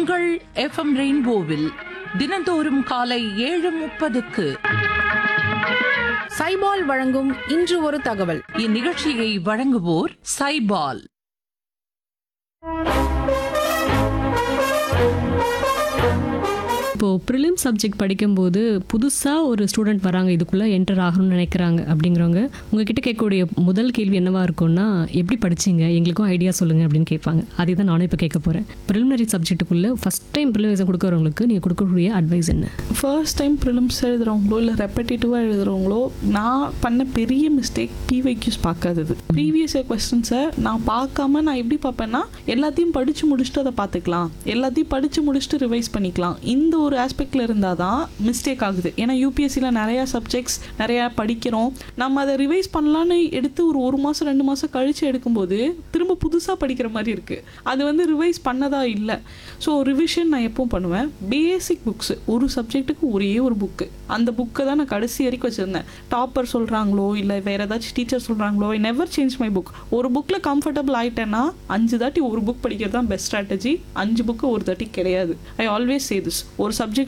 உங்கள் எஃப்எம் ரெயின்போவில் தினந்தோறும் காலை ஏழு முப்பதுக்கு சைபால் வழங்கும் இன்று ஒரு தகவல் இந்நிகழ்ச்சியை வழங்குவோர் சைபால் இப்போது ப்ரிலிம் சப்ஜெக்ட் படிக்கும்போது புதுசாக ஒரு ஸ்டூடெண்ட் வராங்க இதுக்குள்ளே என்டர் ஆகணும்னு நினைக்கிறாங்க அப்படிங்கிறவங்க உங்ககிட்ட கேட்கக்கூடிய முதல் கேள்வி என்னவா இருக்கும்னா எப்படி படிச்சீங்க எங்களுக்கும் ஐடியா சொல்லுங்கள் அப்படின்னு கேட்பாங்க அதே தான் நானும் இப்போ கேட்க போகிறேன் ப்ரிலிமினரி சப்ஜெக்ட்டுக்குள்ளே ஃபஸ்ட் டைம் ப்ரிலிமினரி கொடுக்குறவங்களுக்கு நீங்கள் கொடுக்கக்கூடிய அட்வைஸ் என்ன ஃபர்ஸ்ட் டைம் ப்ரிலிம்ஸ் எழுதுறவங்களோ இல்லை ரெப்படேட்டிவாக எழுதுறவங்களோ நான் பண்ண பெரிய மிஸ்டேக் பிவைக்யூஸ் பார்க்காதது ப்ரீவியஸ் இயர் கொஸ்டின்ஸை நான் பார்க்காம நான் எப்படி பார்ப்பேன்னா எல்லாத்தையும் படித்து முடிச்சுட்டு அதை பார்த்துக்கலாம் எல்லாத்தையும் படித்து முடிச்சுட்டு ரிவைஸ் பண்ணிக்கலாம் இந்த ஒரு ஆஸ்பெக்டில் இருந்தால் தான் மிஸ்டேக் ஆகுது ஏன்னா யூபிஎஸ்சியில் நிறையா சப்ஜெக்ட்ஸ் நிறையா படிக்கிறோம் நம்ம அதை ரிவைஸ் பண்ணலான்னு எடுத்து ஒரு ஒரு மாதம் ரெண்டு மாதம் கழித்து எடுக்கும்போது திரும்ப புதுசாக படிக்கிற மாதிரி இருக்குது அது வந்து ரிவைஸ் பண்ணதா இல்லை ஸோ ரிவிஷன் நான் எப்பவும் பண்ணுவேன் பேசிக் புக்ஸ் ஒரு சப்ஜெக்ட்டுக்கு ஒரே ஒரு புக்கு அந்த புக்கை தான் நான் கடைசி வரைக்கும் வச்சுருந்தேன் டாப்பர் சொல்கிறாங்களோ இல்லை வேறு ஏதாச்சும் டீச்சர் சொல்கிறாங்களோ I never change my book ஒரு புக்கில் கம்ஃபர்டபுள் ஆகிட்டேன்னா அஞ்சு தாட்டி ஒரு புக் படிக்கிறது தான் பெஸ்ட் ஸ்ட்ராட்டஜி அஞ்சு புக்கு ஒரு தாட்டி கிடையாது ஐ ஆல்வேஸ் சே திஸ் ஒரு சப்ஜெக்ட்